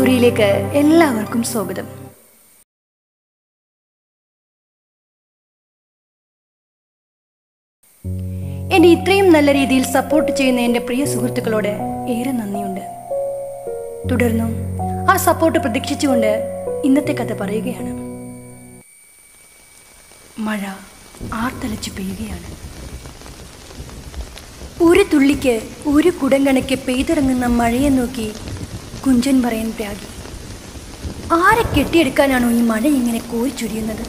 സ്റ്റോറിയിലേക്ക് എല്ലാവർക്കും സ്വാഗതം എന്നെ ഇത്രയും നല്ല രീതിയിൽ സപ്പോർട്ട് ചെയ്യുന്ന എൻ്റെ പ്രിയ സുഹൃത്തുക്കളോട് ഏറെ നന്ദിയുണ്ട് തുടർന്നും ആ സപ്പോർട്ട് പ്രതീക്ഷിച്ചുകൊണ്ട് ഇന്നത്തെ കഥ പറയുകയാണ് മഴ ആർത്തലച്ച് പെയ്യുകയാണ് ഒരു തുള്ളിക്ക് ഒരു കുടങ്കണയ്ക്ക് പെയ്തിറങ്ങുന്ന മഴയെ നോക്കി കുഞ്ചൻ പറയാൻ പ്രാഗി ആരെ കെട്ടിയെടുക്കാനാണോ ഈ മഴ ഇങ്ങനെ കോരിച്ചൊരിയുന്നത്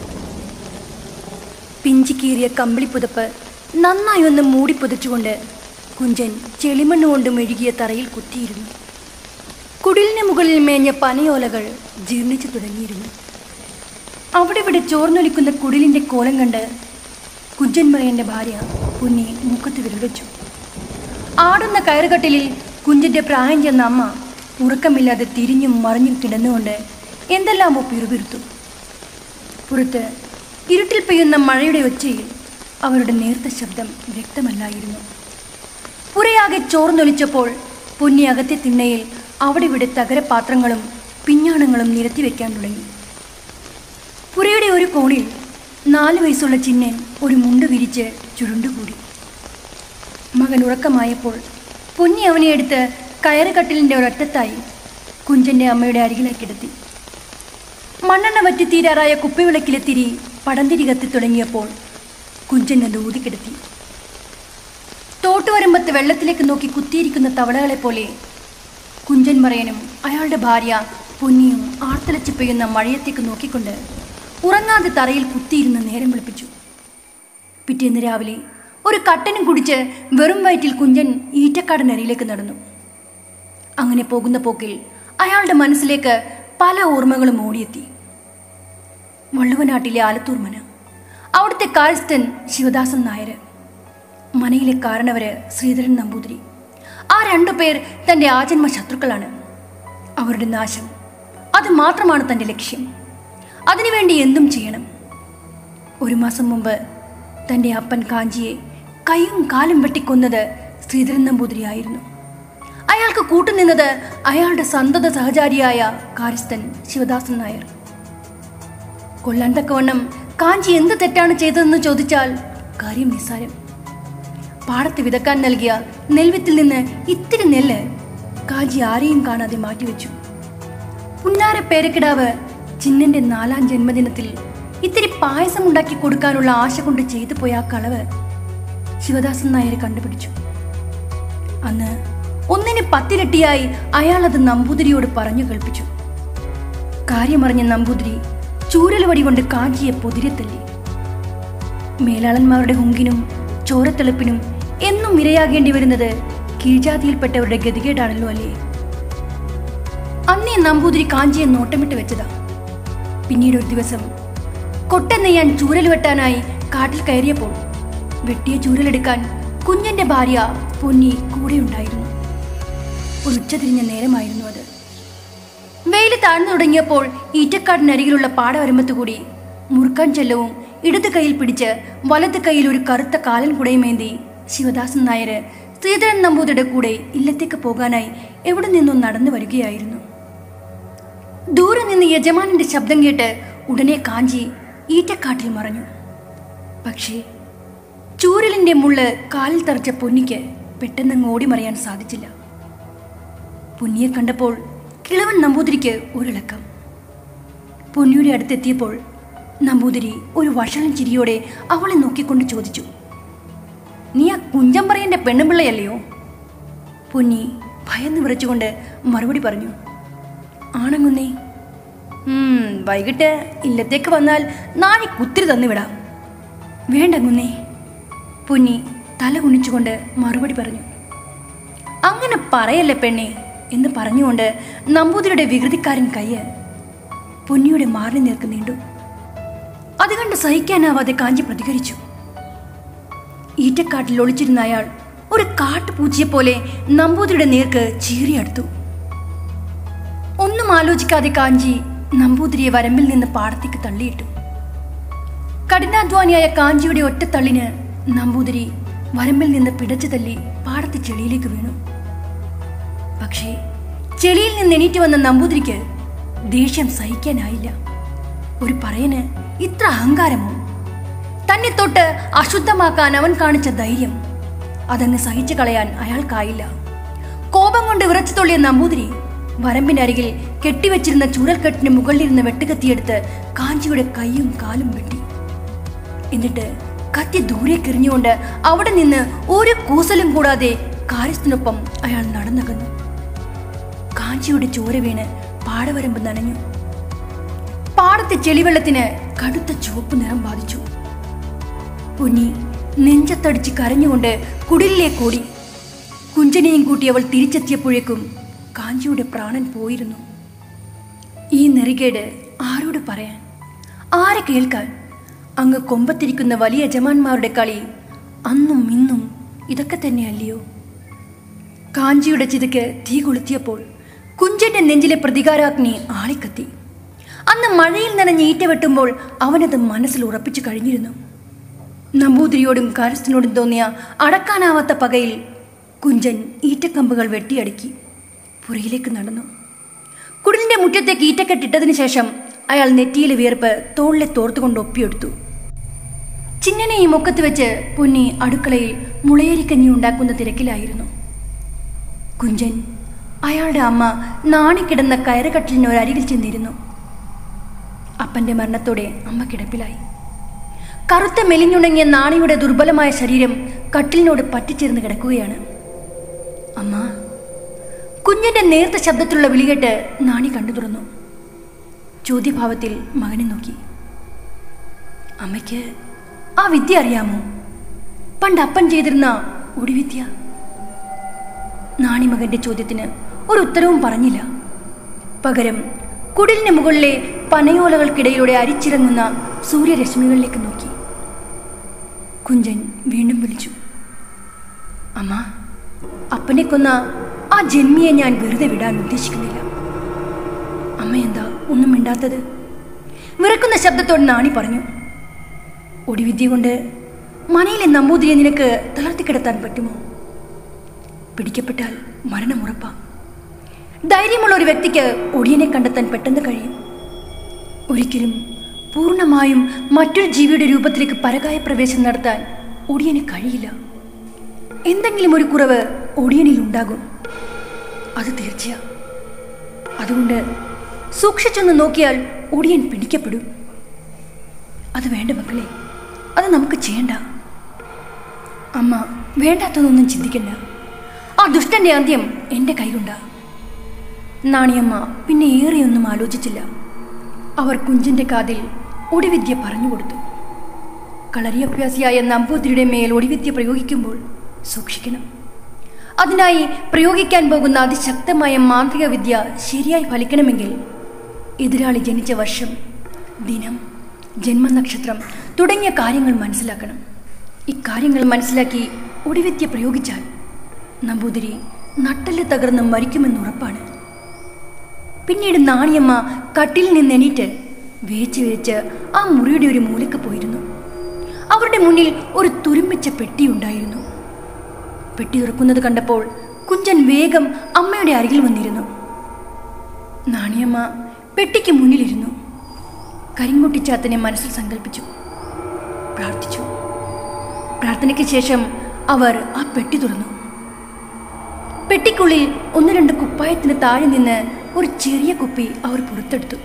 പിഞ്ചിക്കീറിയ കമ്പിളിപ്പുതപ്പ് നന്നായി ഒന്ന് മൂടിപ്പൊതിച്ചുകൊണ്ട് കുഞ്ചൻ ചെളിമണ്ണ് കൊണ്ട് മെഴുകിയ തറയിൽ കുത്തിയിരുന്നു കുടിലിന് മുകളിൽ മേഞ്ഞ പനയോലകൾ ജീർണിച്ചു തുടങ്ങിയിരുന്നു അവിടെ ഇവിടെ ചോർന്നൊലിക്കുന്ന കുടിലിന്റെ കോലം കണ്ട് കുഞ്ചൻ മറയന്റെ ഭാര്യ കുഞ്ഞി മുഖത്ത് വിരൽ വെച്ചു ആടുന്ന കയറുകട്ടിലിൽ കുഞ്ചന്റെ പ്രായം ചെന്ന അമ്മ ഉറക്കമില്ലാതെ തിരിഞ്ഞും മറിഞ്ഞും കിടന്നുകൊണ്ട് എന്തെല്ലാമോ പിറുപിറുത്തു പുറത്ത് ഇരുട്ടിൽ പെയ്യുന്ന മഴയുടെ ഒച്ചയിൽ അവരുടെ നേർത്ത ശബ്ദം വ്യക്തമല്ലായിരുന്നു പുരയാകെ ചോർന്നൊലിച്ചപ്പോൾ പൊന്നി അകത്തെ തിണ്ണയിൽ അവിടെ ഇവിടെ തകരപാത്രങ്ങളും പിഞ്ഞാണങ്ങളും നിരത്തി വെക്കാൻ തുടങ്ങി പുരയുടെ ഒരു കോണിൽ നാല് വയസ്സുള്ള ചിന്നൻ ഒരു മുണ്ട് വിരിച്ച് ചുരുണ്ടുകൂടി മകൻ ഉറക്കമായപ്പോൾ പൊന്നി അവനെ എടുത്ത് കയറുകട്ടിലിൻ്റെ ഒരറ്റത്തായി കുഞ്ചൻ്റെ അമ്മയുടെ അരികിലേക്ക് കിടത്തി മണ്ണെണ്ണ വറ്റി തീരാറായ കുപ്പിവിളക്കിലെ തിരി പടംതിരി കത്തി തുടങ്ങിയപ്പോൾ കുഞ്ചൻ അത് ഊതിക്കിടത്തി തോട്ടുവരമ്പത്ത് വെള്ളത്തിലേക്ക് നോക്കി കുത്തിയിരിക്കുന്ന തവളകളെ പോലെ കുഞ്ചൻ മറയനും അയാളുടെ ഭാര്യ പൊന്നിയും ആർത്തലച്ച് പെയ്യുന്ന മഴയത്തേക്ക് നോക്കിക്കൊണ്ട് ഉറങ്ങാതെ തറയിൽ കുത്തിയിരുന്ന് നേരം വിളിപ്പിച്ചു പിറ്റേന്ന് രാവിലെ ഒരു കട്ടനും കുടിച്ച് വെറും വയറ്റിൽ കുഞ്ചൻ ഈറ്റക്കാടനരിയിലേക്ക് നടന്നു അങ്ങനെ പോകുന്ന പോക്കിൽ അയാളുടെ മനസ്സിലേക്ക് പല ഓർമ്മകളും ഓടിയെത്തി വള്ളുവനാട്ടിലെ ആലത്തൂർ മന അവിടുത്തെ കാര്യസ്ഥൻ ശിവദാസൻ നായർ മനയിലെ കാരണവര് ശ്രീധരൻ നമ്പൂതിരി ആ രണ്ടു പേർ തൻ്റെ ആജന്മ ശത്രുക്കളാണ് അവരുടെ നാശം അത് മാത്രമാണ് തൻ്റെ ലക്ഷ്യം അതിനുവേണ്ടി എന്തും ചെയ്യണം ഒരു മാസം മുമ്പ് തൻ്റെ അപ്പൻ കാഞ്ചിയെ കൈയും കാലും വെട്ടിക്കൊന്നത് ശ്രീധരൻ നമ്പൂതിരിയായിരുന്നു അയാൾക്ക് കൂട്ടുനിന്നത് അയാളുടെ സന്തത സഹചാരിയായ കാര്യസ്ഥൻ ശിവദാസൻ നായർ കൊല്ലാൻ തക്കവണ്ണം കാഞ്ചി എന്ത് തെറ്റാണ് ചെയ്തതെന്ന് ചോദിച്ചാൽ കാര്യം നിസ്സാരം പാടത്ത് വിതക്കാൻ നൽകിയ നെൽവിത്തിൽ നിന്ന് ഇത്തിരി നെല്ല് കാഞ്ചി ആരെയും കാണാതെ മാറ്റിവെച്ചു പുന്നാര പേരക്കിടാവ് ചിന്നന്റെ നാലാം ജന്മദിനത്തിൽ ഇത്തിരി പായസം ഉണ്ടാക്കി കൊടുക്കാനുള്ള ആശ കൊണ്ട് ചെയ്തു പോയ ആ കളവ് ശിവദാസൻ നായർ കണ്ടുപിടിച്ചു അന്ന് ഒന്നിന് പത്തിരട്ടിയായി അയാൾ അത് നമ്പൂതിരിയോട് പറഞ്ഞു കേൾപ്പിച്ചു കാര്യമറിഞ്ഞ നമ്പൂതിരി ചൂരലുവടി കൊണ്ട് കാഞ്ചിയെ പൊതിരെ തല്ലി മേലാളന്മാരുടെ ഹുങ്കിനും ചോരത്തെളുപ്പിനും എന്നും ഇരയാകേണ്ടി വരുന്നത് കീഴ്ജാതിയിൽപ്പെട്ടവരുടെ ഗതികേടാണല്ലോ അല്ലേ അന്നേ നമ്പൂതിരി കാഞ്ചിയെ നോട്ടമിട്ട് വെച്ചതാ പിന്നീട് ഒരു ദിവസം കൊട്ട നെയ്യാൻ ചൂരൽ വെട്ടാനായി കാട്ടിൽ കയറിയപ്പോൾ വെട്ടിയ ചൂരലെടുക്കാൻ കുഞ്ഞന്റെ ഭാര്യ പൊന്നി കൂടെയുണ്ടായിരുന്നു ഒരു ഉച്ചതിരിഞ്ഞ നേരമായിരുന്നു അത് വെയിൽ താഴ്ന്നു തുടങ്ങിയപ്പോൾ ഈറ്റക്കാടിനരികിലുള്ള പാടവരമ്പത്ത് കൂടി മുറുക്കാൻ ചെല്ലവും ഇടത് കൈയിൽ പിടിച്ച് വലത് കൈയിൽ ഒരു കറുത്ത കാലൻ കുടയുമേന്തി ശിവദാസൻ നായർ ശ്രീധരൻ നമ്പൂതിരിയുടെ കൂടെ ഇല്ലത്തേക്ക് പോകാനായി എവിടെ നിന്നും നടന്നു വരികയായിരുന്നു ദൂരെ നിന്ന് യജമാനന്റെ ശബ്ദം കേട്ട് ഉടനെ കാഞ്ചി ഈറ്റക്കാട്ടിൽ മറഞ്ഞു പക്ഷേ ചൂരലിന്റെ മുള്ള് കാലിൽ തറച്ച പൊന്നിക്ക് പെട്ടെന്ന് ഓടിമറിയാൻ സാധിച്ചില്ല പൊന്നിയെ കണ്ടപ്പോൾ കിളവൻ നമ്പൂതിരിക്ക് ഒരിളക്കം പൊന്നിയുടെ അടുത്തെത്തിയപ്പോൾ നമ്പൂതിരി ഒരു വഷളൻ ചിരിയോടെ അവളെ നോക്കിക്കൊണ്ട് ചോദിച്ചു നീ ആ കുഞ്ചമ്പറയന്റെ പെണ്ണുപിള്ളയല്ലയോ പൊന്നി ഭയന്ന് വിറച്ചുകൊണ്ട് മറുപടി പറഞ്ഞു ആണങ്ങുന്നേ ഉം, വൈകിട്ട് ഇല്ലത്തേക്ക് വന്നാൽ നാളെ കുത്തിരി തന്നു വിടാം വേണ്ടങ്ങുന്നേ പൊന്നി തല കുണിച്ചുകൊണ്ട് മറുപടി പറഞ്ഞു അങ്ങനെ പറയല്ലേ പെണ്ണെ എന്ന് പറഞ്ഞുകൊണ്ട് നമ്പൂതിരിയുടെ വികൃതിക്കാരൻ കയ്യ് പൊന്നിയുടെ മാറി നേർക്ക് നീണ്ടു അത് കണ്ട് സഹിക്കാനാവാതെ കാഞ്ചി പ്രതികരിച്ചു ഈറ്റക്കാട്ടിൽ ഒളിച്ചിരുന്ന അയാൾ ഒരു കാട്ടുപൂച്ചയെ പോലെ നമ്പൂതിരിയുടെ നേർക്ക് ചീറിയടുത്തു ഒന്നും ആലോചിക്കാതെ കാഞ്ചി നമ്പൂതിരിയെ വരമ്പിൽ നിന്ന് പാടത്തേക്ക് തള്ളിയിട്ടു കഠിനാധ്വാനിയായ കാഞ്ചിയുടെ ഒറ്റത്തള്ളിന് നമ്പൂതിരി വരമ്പിൽ നിന്ന് പിടച്ചു തല്ലി പാടത്ത് ചെളിയിലേക്ക് വീണു പക്ഷേ ചെളിയിൽ നിന്ന് എണീറ്റ് വന്ന നമ്പൂതിരിക്ക് ദേഷ്യം സഹിക്കാനായില്ല ഒരു പറയന് ഇത്ര അഹങ്കാരമോ തന്നെ തൊട്ട് അശുദ്ധമാക്കാൻ അവൻ കാണിച്ച ധൈര്യം അതങ്ങ് സഹിച്ചു കളയാൻ അയാൾക്കായില്ല കോപം കൊണ്ട് വിറച്ചു തൊള്ളിയ നമ്പൂതിരി വരമ്പിനരികിൽ കെട്ടിവെച്ചിരുന്ന ചൂരൽക്കെട്ടിന് മുകളിലിരുന്ന വെട്ടുകത്തിയെടുത്ത് കാഞ്ചിയുടെ കൈയും കാലും വെട്ടി എന്നിട്ട് കത്തി ദൂരേക്കെറിഞ്ഞുകൊണ്ട് അവിടെ നിന്ന് ഒരു കൂസലും കൂടാതെ കാര്യസ്ഥനൊപ്പം അയാൾ നടന്നകന്നു കാഞ്ചിയുടെ ചോര വീണ് പാടവരമ്പ് നനഞ്ഞു പാടത്തെ ചെളിവെള്ളത്തിന് കടുത്ത ചുവപ്പ് നിറം ബാധിച്ചു പൊന്നി നെഞ്ചത്തടിച്ച് കരഞ്ഞുകൊണ്ട് കുടിലിലേക്ക് ഓടി കുഞ്ചനെയും കൂട്ടി അവൾ തിരിച്ചെത്തിയപ്പോഴേക്കും കാഞ്ചിയുടെ പ്രാണൻ പോയിരുന്നു ഈ നെറികേട് ആരോട് പറയാൻ ആരെ കേൾക്കാൻ അങ്ങ് കൊമ്പത്തിരിക്കുന്ന വലിയ യജമാന്മാരുടെ കളി അന്നും ഇന്നും ഇതൊക്കെ തന്നെയല്ലയോ കാഞ്ചിയുടെ ചിതയ്ക്ക് തീ കൊളുത്തിയപ്പോൾ കുഞ്ചന്റെ നെഞ്ചിലെ പ്രതികാരാഗ്നി ആളിക്കത്തി അന്ന് മഴയിൽ നനഞ്ഞ് ഈറ്റ വെട്ടുമ്പോൾ അവനത് മനസ്സിൽ ഉറപ്പിച്ചു കഴിഞ്ഞിരുന്നു നമ്പൂതിരിയോടും കാര്യസ്ഥനോടും തോന്നിയ അടക്കാനാവാത്ത പകയിൽ കുഞ്ചൻ ഈറ്റക്കമ്പുകൾ വെട്ടിയടുക്കി പുറയിലേക്ക് നടന്നു കുടിലിന്റെ മുറ്റത്തേക്ക് ഈറ്റക്കെട്ടിട്ടതിനു ശേഷം അയാൾ നെറ്റിയിലെ വിയർപ്പ് തോളിലെ തോർത്തുകൊണ്ട് ഒപ്പിയെടുത്തു ചിന്നനെ ഈ മുക്കത്ത് വെച്ച് പൊന്നി അടുക്കളയിൽ മുളയരിക്കഞ്ഞി ഉണ്ടാക്കുന്ന തിരക്കിലായിരുന്നു കുഞ്ചൻ അയാളുടെ അമ്മ നാണിക്കിടന്ന കയറുകട്ടിലിന് ഒരരികിൽ ചെന്നിരുന്നു അപ്പന്റെ മരണത്തോടെ അമ്മ കിടപ്പിലായി കറുത്ത മെലിഞ്ഞുണങ്ങിയ നാണിയുടെ ദുർബലമായ ശരീരം കട്ടിലിനോട് പറ്റിച്ചേർന്ന് കിടക്കുകയാണ് അമ്മ കുഞ്ഞിന്റെ നേർത്ത ശബ്ദത്തിലുള്ള വിളികേട്ട് നാണി കണ്ടു തുറന്നു ചോദ്യഭാവത്തിൽ മകനെ നോക്കി അമ്മയ്ക്ക് ആ വിദ്യ അറിയാമോ പണ്ട് അപ്പൻ ചെയ്തിരുന്ന ഒടിവിദ്യ നാണി മകന്റെ ചോദ്യത്തിന് ഒരു ഉത്തരവും പറഞ്ഞില്ല പകരം കുടിലിന് മുകളിലെ പനയോലകൾക്കിടയിലൂടെ അരിച്ചിറങ്ങുന്ന സൂര്യരശ്മികളിലേക്ക് നോക്കി കുഞ്ചൻ വീണ്ടും വിളിച്ചു അമ്മ അപ്പനെ കൊന്ന ആ ജന്മിയെ ഞാൻ വെറുതെ വിടാൻ ഉദ്ദേശിക്കുന്നില്ല അമ്മ എന്താ ഒന്നും മിണ്ടാത്തത് വിറക്കുന്ന ശബ്ദത്തോട് നാണി പറഞ്ഞു ഒടിവിദ്യ കൊണ്ട് മനയിലെ നമ്പൂതിരിയെ നിനക്ക് തളർത്തിക്കിടത്താൻ പറ്റുമോ പിടിക്കപ്പെട്ടാൽ മരണം ഉറപ്പാ ധൈര്യമുള്ള ഒരു വ്യക്തിക്ക് ഒടിയനെ കണ്ടെത്താൻ പെട്ടെന്ന് കഴിയും ഒരിക്കലും പൂർണ്ണമായും മറ്റൊരു ജീവിയുടെ രൂപത്തിലേക്ക് പരകായ പ്രവേശം നടത്താൻ ഒടിയന് കഴിയില്ല എന്തെങ്കിലും ഒരു കുറവ് ഒടിയനിൽ ഉണ്ടാകും അത് തീർച്ചയാ അതുകൊണ്ട് സൂക്ഷിച്ചൊന്ന് നോക്കിയാൽ ഒടിയൻ പിടിക്കപ്പെടും അത് വേണ്ട മക്കളെ അത് നമുക്ക് ചെയ്യണ്ട അമ്മ വേണ്ടാത്തതൊന്നും ചിന്തിക്കണ്ട ആ ദുഷ്ടന്റെ അന്ത്യം എൻ്റെ കൈകൊണ്ടാ നാണിയമ്മ പിന്നെ ഏറെയൊന്നും ആലോചിച്ചില്ല അവർ കുഞ്ചിന്റെ കാതിൽ ഒടിവിദ്യ പറഞ്ഞുകൊടുത്തു കളരിയഭ്യാസിയായ നമ്പൂതിരിയുടെ മേൽ ഒടിവിദ്യ പ്രയോഗിക്കുമ്പോൾ സൂക്ഷിക്കണം അതിനായി പ്രയോഗിക്കാൻ പോകുന്ന അതിശക്തമായ മാന്ത്രിക വിദ്യ ശരിയായി ഫലിക്കണമെങ്കിൽ എതിരാളി ജനിച്ച വർഷം ദിനം ജന്മനക്ഷത്രം തുടങ്ങിയ കാര്യങ്ങൾ മനസ്സിലാക്കണം ഇക്കാര്യങ്ങൾ മനസ്സിലാക്കി ഒടിവിദ്യ പ്രയോഗിച്ചാൽ നമ്പൂതിരി നട്ടല് തകർന്ന് മരിക്കുമെന്ന് ഉറപ്പാണ് പിന്നീട് നാണിയമ്മ കട്ടിൽ നിന്ന് എണീറ്റ് വേച്ച് വേച്ച് ആ മുറിയുടെ ഒരു മൂലക്ക് പോയിരുന്നു അവരുടെ മുന്നിൽ ഒരു തുരുമ്പിച്ച പെട്ടി ഉണ്ടായിരുന്നു പെട്ടി തുറക്കുന്നത് കണ്ടപ്പോൾ കുഞ്ചൻ വേഗം അമ്മയുടെ അരികിൽ വന്നിരുന്നു നാണിയമ്മ പെട്ടിക്ക് മുന്നിലിരുന്നു കരിങ്കുട്ടിച്ചാത്തനെ മനസ്സിൽ സങ്കല്പിച്ചു പ്രാർത്ഥിച്ചു പ്രാർത്ഥനയ്ക്ക് ശേഷം അവർ ആ പെട്ടി തുറന്നു പെട്ടിക്കുള്ളിൽ ഒന്ന് രണ്ട് കുപ്പായത്തിന് താഴെ നിന്ന് ഒരു ചെറിയ കുപ്പി അവർ പുറത്തെടുത്തു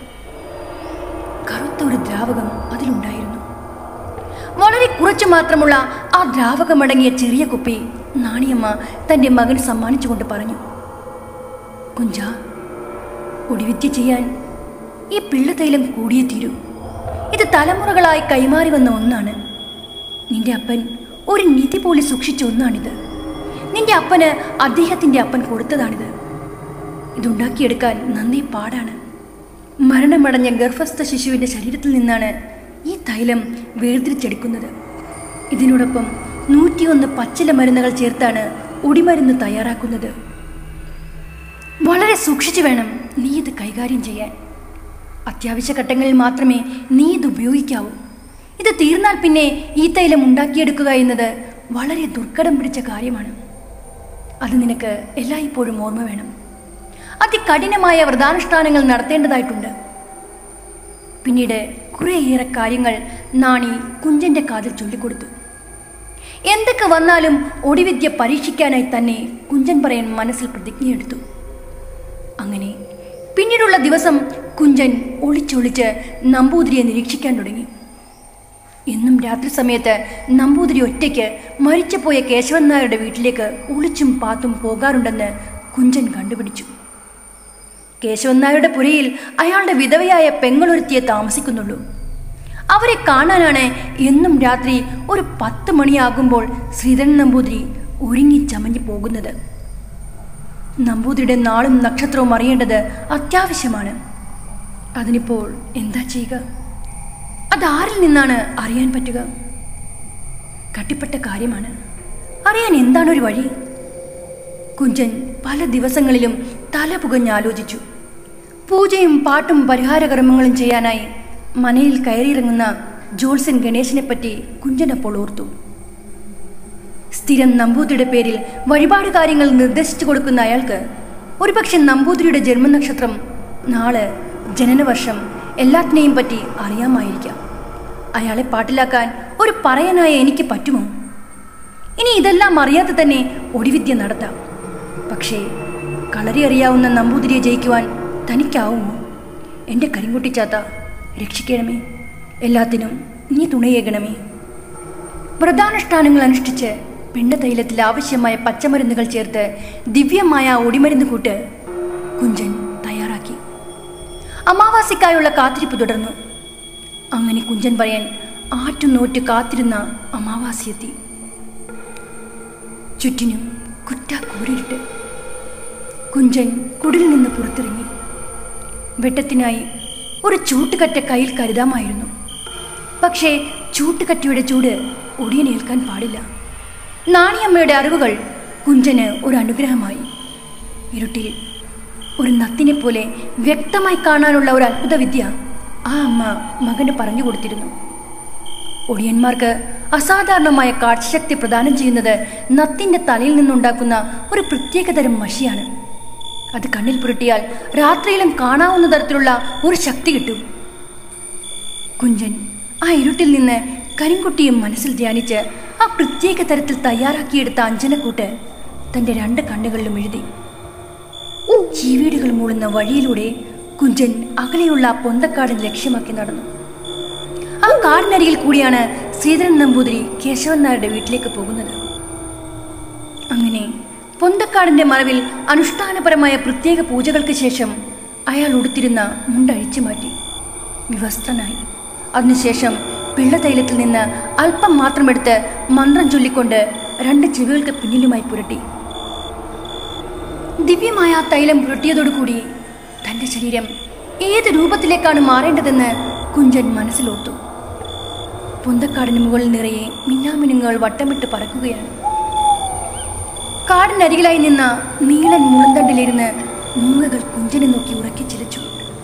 കറുത്ത ഒരു ദ്രാവകം അതിലുണ്ടായിരുന്നു വളരെ കുറച്ചു മാത്രമുള്ള ആ ദ്രാവകമടങ്ങിയ ചെറിയ കുപ്പി നാണിയമ്മ തന്റെ മകന് സമ്മാനിച്ചുകൊണ്ട് പറഞ്ഞു കുഞ്ച ഒടിവിദ്യ ചെയ്യാൻ ഈ പിള്ളതൈലം കൂടിയേ തീരൂ ഇത് തലമുറകളായി കൈമാറി വന്ന ഒന്നാണ് നിന്റെ അപ്പൻ ഒരു നിധി പോലെ സൂക്ഷിച്ച ഒന്നാണിത് നിന്റെ അപ്പന് അദ്ദേഹത്തിന്റെ അപ്പൻ കൊടുത്തതാണിത് ഇതുണ്ടാക്കിയെടുക്കാൻ നന്നേ പാടാണ് മരണമടഞ്ഞ ഗർഭസ്ഥ ശിശുവിന്റെ ശരീരത്തിൽ നിന്നാണ് ഈ തൈലം വേർതിരിച്ചെടുക്കുന്നത് ഇതിനോടൊപ്പം നൂറ്റിയൊന്ന് പച്ചില മരുന്നുകൾ ചേർത്താണ് ഒടിമരുന്ന് തയ്യാറാക്കുന്നത് വളരെ സൂക്ഷിച്ചു വേണം നീ ഇത് കൈകാര്യം ചെയ്യാൻ അത്യാവശ്യ ഘട്ടങ്ങളിൽ മാത്രമേ നീ ഇത് ഉപയോഗിക്കാവൂ ഇത് തീർന്നാൽ പിന്നെ ഈ തൈലം ഉണ്ടാക്കിയെടുക്കുക എന്നത് വളരെ ദുർഘടം പിടിച്ച കാര്യമാണ് അത് നിനക്ക് എല്ലായ്പ്പോഴും ഓർമ്മ വേണം അതികഠിനമായ വ്രതാനുഷ്ഠാനങ്ങൾ നടത്തേണ്ടതായിട്ടുണ്ട് പിന്നീട് കുറേയേറെ കാര്യങ്ങൾ നാണി കുഞ്ചന്റെ കാതിൽ ചൊല്ലിക്കൊടുത്തു എന്തൊക്കെ വന്നാലും ഒടിവിദ്യ പരീക്ഷിക്കാനായി തന്നെ കുഞ്ചൻ പറയാൻ മനസ്സിൽ പ്രതിജ്ഞയെടുത്തു അങ്ങനെ പിന്നീടുള്ള ദിവസം കുഞ്ചൻ ഒളിച്ചൊളിച്ച് നമ്പൂതിരിയെ നിരീക്ഷിക്കാൻ തുടങ്ങി എന്നും രാത്രി സമയത്ത് നമ്പൂതിരി ഒറ്റയ്ക്ക് മരിച്ചുപോയ കേശവൻ നായരുടെ വീട്ടിലേക്ക് ഒളിച്ചും പാത്തും പോകാറുണ്ടെന്ന് കുഞ്ചൻ കണ്ടുപിടിച്ചു കേശവൻ നായരുടെ പുരയിൽ അയാളുടെ വിധവയായ പെങ്ങളൊരുത്തിയെ താമസിക്കുന്നുള്ളൂ അവരെ കാണാനാണ് എന്നും രാത്രി ഒരു പത്ത് മണിയാകുമ്പോൾ ശ്രീധരൻ നമ്പൂതിരി ഒരുങ്ങി ചമഞ്ഞു പോകുന്നത് നമ്പൂതിരിയുടെ നാളും നക്ഷത്രവും അറിയേണ്ടത് അത്യാവശ്യമാണ് അതിനിപ്പോൾ എന്താ ചെയ്യുക അതാരിൽ നിന്നാണ് അറിയാൻ പറ്റുക കട്ടിപ്പെട്ട കാര്യമാണ് അറിയാൻ എന്താണ് ഒരു വഴി കുഞ്ചൻ പല ദിവസങ്ങളിലും തല പുകഞ്ഞാലോചിച്ചു പൂജയും പാട്ടും പരിഹാരകർമ്മങ്ങളും ചെയ്യാനായി മനയിൽ കയറിയിറങ്ങുന്ന ജോത്സ്യൻ ഗണേശനെപ്പറ്റി കുഞ്ചനപ്പോൾ ഓർത്തു സ്ഥിരം നമ്പൂതിരിയുടെ പേരിൽ വഴിപാട് കാര്യങ്ങൾ നിർദ്ദേശിച്ചു കൊടുക്കുന്ന അയാൾക്ക് ഒരുപക്ഷെ നമ്പൂതിരിയുടെ ജന്മനക്ഷത്രം നാള് ജനനവർഷം എല്ലാത്തിനെയും പറ്റി അറിയാമായിരിക്കാം അയാളെ പാട്ടിലാക്കാൻ ഒരു പറയനായ എനിക്ക് പറ്റുമോ ഇനി ഇതെല്ലാം അറിയാതെ തന്നെ ഒടിവിദ്യ നടത്താം പക്ഷേ കളരി അറിയാവുന്ന നമ്പൂതിരിയെ ജയിക്കുവാൻ തനിക്കാവുമോ എൻ്റെ കരിങ്കുട്ടിച്ചാത്ത രക്ഷിക്കണമേ എല്ലാത്തിനും നീ തുണയേകണമേ വ്രതാനുഷ്ഠാനങ്ങൾ അനുഷ്ഠിച്ച് പിണ്ടതൈലത്തിൽ ആവശ്യമായ പച്ചമരുന്നുകൾ ചേർത്ത് ദിവ്യമായ ഒടിമരുന്ന് കൂട്ട് കുഞ്ചൻ തയ്യാറാക്കി അമാവാസിക്കായുള്ള കാത്തിരിപ്പ് തുടർന്നു അങ്ങനെ കുഞ്ചൻ പറയാൻ ആറ്റുനോറ്റ് കാത്തിരുന്ന അമാവാസിയെത്തി ചുറ്റിനും കുറ്റ കൂരിട്ട് കുഞ്ചൻ കുടിൽ നിന്ന് പുറത്തിറങ്ങി വെട്ടത്തിനായി ഒരു ചൂട്ടുകറ്റ കയ്യിൽ കരുതാമായിരുന്നു പക്ഷേ ചൂട്ടുകറ്റയുടെ ചൂട് ഒടിയനേൽക്കാൻ പാടില്ല നാണിയമ്മയുടെ അറിവുകൾ കുഞ്ചന് ഒരു അനുഗ്രഹമായി ഇരുട്ടിൽ ഒരു നത്തിനെ പോലെ വ്യക്തമായി കാണാനുള്ള ഒരു അത്ഭുത വിദ്യ ആ അമ്മ മകന് പറഞ്ഞു കൊടുത്തിരുന്നു ഒടിയന്മാർക്ക് അസാധാരണമായ കാഴ്ചശക്തി പ്രദാനം ചെയ്യുന്നത് നത്തിന്റെ തലയിൽ നിന്നുണ്ടാക്കുന്ന ഒരു പ്രത്യേകതരം മഷിയാണ് അത് കണ്ണിൽ പുരട്ടിയാൽ രാത്രിയിലും കാണാവുന്ന തരത്തിലുള്ള ഒരു ശക്തി കിട്ടും കുഞ്ചൻ ആ ഇരുട്ടിൽ നിന്ന് കരിങ്കുട്ടിയും മനസ്സിൽ ധ്യാനിച്ച് ആ പ്രത്യേക തരത്തിൽ തയ്യാറാക്കിയെടുത്ത അഞ്ജനക്കൂട്ട് തന്റെ രണ്ട് കണ്ണുകളിലും എഴുതി ചീവീടുകൾ മൂളുന്ന വഴിയിലൂടെ കുഞ്ചൻ അകലെയുള്ള ആ പൊന്തക്കാടിന് ലക്ഷ്യമാക്കി നടന്നു ആ കാടിനരികിൽ കൂടിയാണ് ശ്രീധരൻ നമ്പൂതിരി കേശവൻ നായരുടെ വീട്ടിലേക്ക് പോകുന്നത് അങ്ങനെ പൊന്തക്കാടിന്റെ മറവിൽ അനുഷ്ഠാനപരമായ പ്രത്യേക പൂജകൾക്ക് ശേഷം അയാൾ ഉടുത്തിരുന്ന മുണ്ടഴിച്ചു മാറ്റി വിവസ്ത്രനായി അതിനുശേഷം പിള്ളതൈലത്തിൽ നിന്ന് അല്പം മാത്രമെടുത്ത് മന്ത്രം ചൊല്ലിക്കൊണ്ട് രണ്ട് ചെവികൾക്ക് പിന്നിലുമായി പുരട്ടി ദിവ്യമായ ആ തൈലം പുരട്ടിയതോടുകൂടി തന്റെ ശരീരം ഏത് രൂപത്തിലേക്കാണ് മാറേണ്ടതെന്ന് കുഞ്ചൻ മനസ്സിലോർത്തു പൊന്തക്കാടിന് മുകളിൽ നിറയെ മിന്നാമിനുങ്ങൾ വട്ടമിട്ട് പറക്കുകയാണ് കാടിനരികിലായി നിന്ന നീളൻ മുളന്തണ്ടിലിരുന്ന് മൂങ്ങകൾ കുഞ്ചനെ നോക്കി ഉറക്കി ചിലച്ചു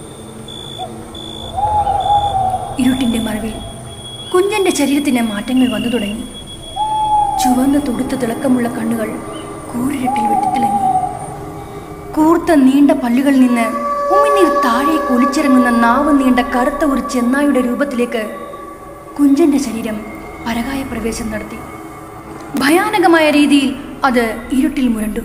ഇരുട്ടിന്റെ മറവിൽ കുഞ്ഞന്റെ ശരീരത്തിന് മാറ്റങ്ങൾ വന്നു തുടങ്ങി ചുവന്ന തൊടുത്ത തിളക്കമുള്ള കണ്ണുകൾ കൂരിരട്ടിൽ വെട്ടിത്തിളങ്ങി കൂർത്ത നീണ്ട പല്ലുകളിൽ നിന്ന് ഉമിനീർ താഴേക്ക് ഒലിച്ചിറങ്ങുന്ന നാവ് നീണ്ട കറുത്ത ഒരു ചെന്നായുടെ രൂപത്തിലേക്ക് കുഞ്ചന്റെ ശരീരം പരകായ പ്രവേശം നടത്തി ഭയാനകമായ രീതിയിൽ അത് ഇരുട്ടിൽ മുരണ്ടു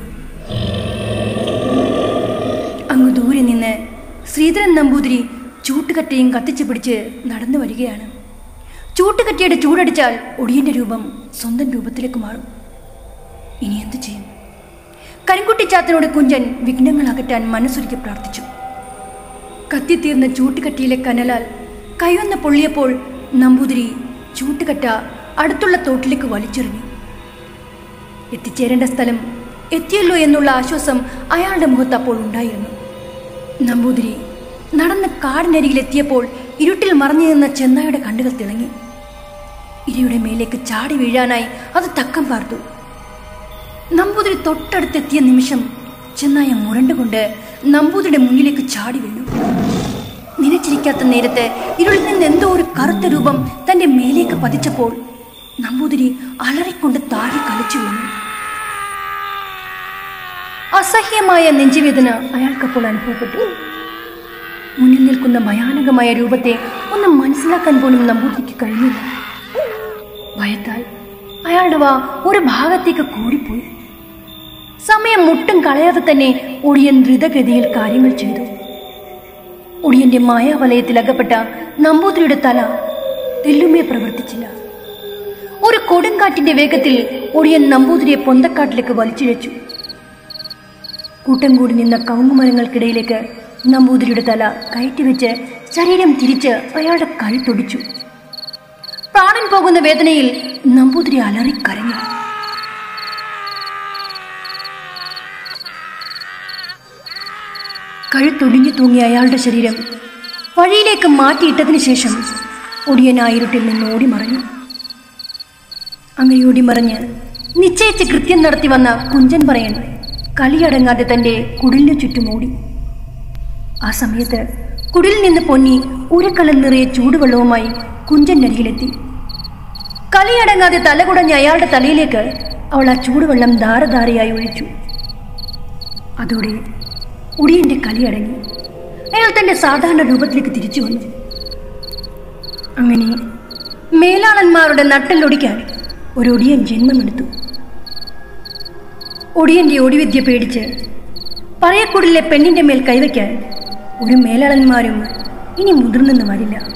അങ്ങ് ദൂരെ നിന്ന് ശ്രീധരൻ നമ്പൂതിരി ചൂട്ടുകറ്റയും കത്തിച്ചു പിടിച്ച് നടന്നു വരികയാണ് ചൂട്ടുകറ്റയുടെ ചൂടടിച്ചാൽ ഒടിയന്റെ രൂപം സ്വന്തം രൂപത്തിലേക്ക് മാറും ഇനി എന്തു ചെയ്യും കരിങ്കുട്ടിച്ചാത്തനോട് കുഞ്ചൻ വിഘ്നങ്ങൾ അകറ്റാൻ മനസ്സൊരുക്കി പ്രാർത്ഥിച്ചു കത്തിത്തീർന്ന ചൂട്ടുകറ്റയിലെ കനലാൽ കൈയൊന്ന് പൊള്ളിയപ്പോൾ നമ്പൂതിരി ചൂട്ടുകറ്റ അടുത്തുള്ള തോട്ടിലേക്ക് വലിച്ചെറിഞ്ഞു എത്തിച്ചേരേണ്ട സ്ഥലം എത്തിയല്ലോ എന്നുള്ള ആശ്വാസം അയാളുടെ മുഖത്ത് അപ്പോൾ ഉണ്ടായിരുന്നു നമ്പൂതിരി നടന്ന് കാടിനരികിലെത്തിയപ്പോൾ ഇരുട്ടിൽ മറഞ്ഞു നിന്ന ചെന്നായുടെ കണ്ണുകൾ തിളങ്ങി ഇരയുടെ മേലേക്ക് ചാടി വീഴാനായി അത് തക്കം പാർത്തു നമ്പൂതിരി തൊട്ടടുത്തെത്തിയ നിമിഷം ചെന്നായ മുരണ്ടുകൊണ്ട് നമ്പൂതിരിയുടെ മുന്നിലേക്ക് ചാടി വീണു നിലച്ചിരിക്കാത്ത നേരത്ത് ഇരുളിൽ നിന്ന് എന്തോ ഒരു കറുത്ത രൂപം തന്റെ മേലേക്ക് പതിച്ചപ്പോൾ നമ്പൂതിരി അലറിക്കൊണ്ട് താഴെ കളിച്ചു വീണു അസഹ്യമായ നെഞ്ചുവേദന അയാൾക്കപ്പോൾ അനുഭവപ്പെട്ടു മുന്നിൽ നിൽക്കുന്ന ഭയാനകമായ രൂപത്തെ ഒന്ന് മനസ്സിലാക്കാൻ പോലും നമ്പൂതിരിക്ക് കഴിഞ്ഞില്ല ഭയത്താൽ അയാളുടെ വാ ഒരു ഭാഗത്തേക്ക് കൂടിപ്പോയി സമയം മുട്ടും കളയാതെ തന്നെ ഒടിയൻ ദ്രുതഗതിയിൽ കാര്യങ്ങൾ ചെയ്തു ഒടിയന്റെ മായാവലയത്തിൽ അകപ്പെട്ട നമ്പൂതിരിയുടെ തല തെല്ലുമേ പ്രവർത്തിച്ചില്ല ഒരു കൊടുങ്കാറ്റിന്റെ വേഗത്തിൽ ഒടിയൻ നമ്പൂതിരിയെ പൊന്തക്കാട്ടിലേക്ക് വലിച്ചിഴച്ചു കൂട്ടം കൂടി നിന്ന കവുങ്ങുമരങ്ങൾക്കിടയിലേക്ക് നമ്പൂതിരിയുടെ തല കയറ്റിവെച്ച് ശരീരം തിരിച്ച് അയാളുടെ കഴുത്തൊടിച്ചു പ്രാണൻ പോകുന്ന വേദനയിൽ നമ്പൂതിരി അലറിക്കരഞ്ഞു കഴുത്തൊടിഞ്ഞു തൂങ്ങിയ അയാളുടെ ശരീരം വഴിയിലേക്ക് മാറ്റിയിട്ടതിനു ശേഷം ഒടിയൻ ആ ഇരുട്ടിൽ നിന്ന് ഓടി മറഞ്ഞു അങ്ങനെ ഓടി മറിഞ്ഞ് നിശ്ചയിച്ച് കൃത്യം നടത്തി വന്ന കുഞ്ചൻ പറയൻ കളിയടങ്ങാതെ തന്റെ കുടിലിനു ചുറ്റും ഓടി ആ സമയത്ത് കുടിലിൽ നിന്ന് പൊന്നി ഉരക്കലം നിറയെ ചൂടുവെള്ളവുമായി കുഞ്ചന്റെ അരികിലെത്തി കളിയടങ്ങാതെ തലകുടഞ്ഞ അയാളുടെ തലയിലേക്ക് അവൾ ആ ചൂടുവെള്ളം ധാരധാരയായി ഒഴിച്ചു അതോടെ ഒടിയന്റെ കളി അടങ്ങി അയാൾ തന്റെ സാധാരണ രൂപത്തിലേക്ക് തിരിച്ചു വന്നു അങ്ങനെ മേലാളന്മാരുടെ നട്ടലൊടിക്കാൻ ഒരു ഒടിയൻ ജന്മമെടുത്തു ഒടിയന്റെ ഒടിവിദ്യ പേടിച്ച് പറയക്കുടിലെ പെണ്ണിന്റെ മേൽ കൈവയ്ക്കാൻ ഒരു മേലാളന്മാരും ഇനി മുതിർന്നെന്ന് വരില്ല